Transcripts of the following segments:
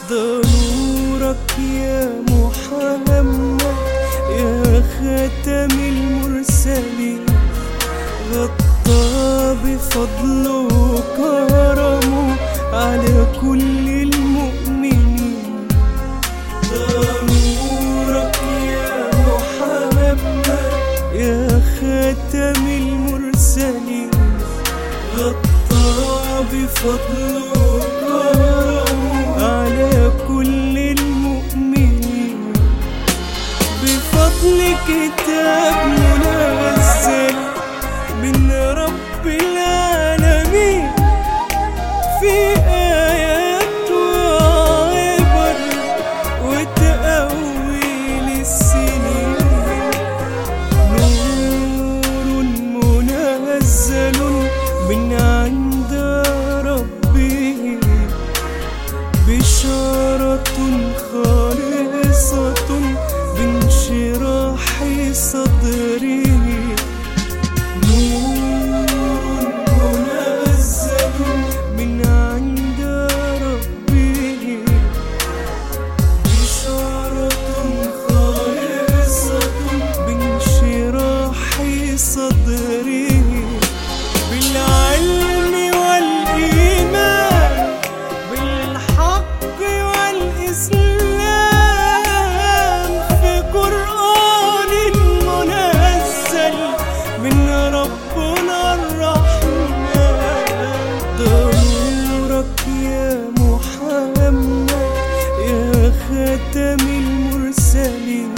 ده نورك يا محمد يا خاتم المرسلين غطى بفضله وكرمه على كل المؤمنين ده نورك يا محمد يا خاتم المرسلين غطى بفضله وكرمه على كل المؤمنين بفضل كتاب منزل من رب العالمين في آيات وعبر وتأويل السنين نور منزل من عند ربه بشارة خالصة بانشراح صدره نور منزل من عند ربه بشارة خالصة بانشراح صدره بالعلم والإيمان بالحق والإسلام في قرآن منزل من ربنا الرحمن ده نورك يا محمد يا خاتم المرسلين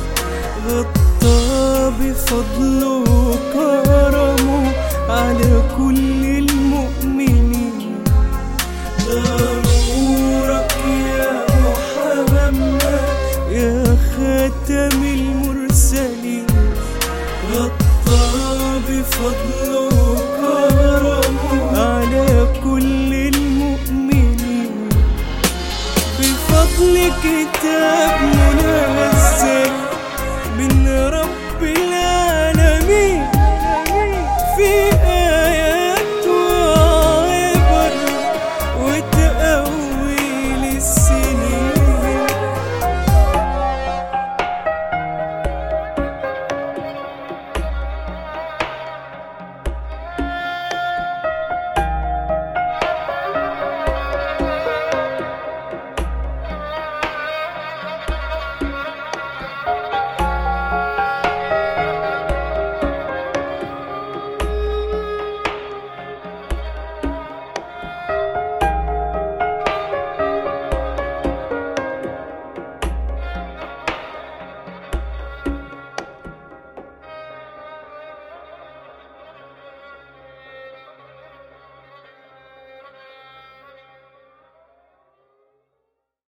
غطى بفضله وكرمه على كل المؤمنين ده نورك يا محمد يا خاتم المرسلين غطى بفضله وكرمه على كل المؤمنين بفضل كتاب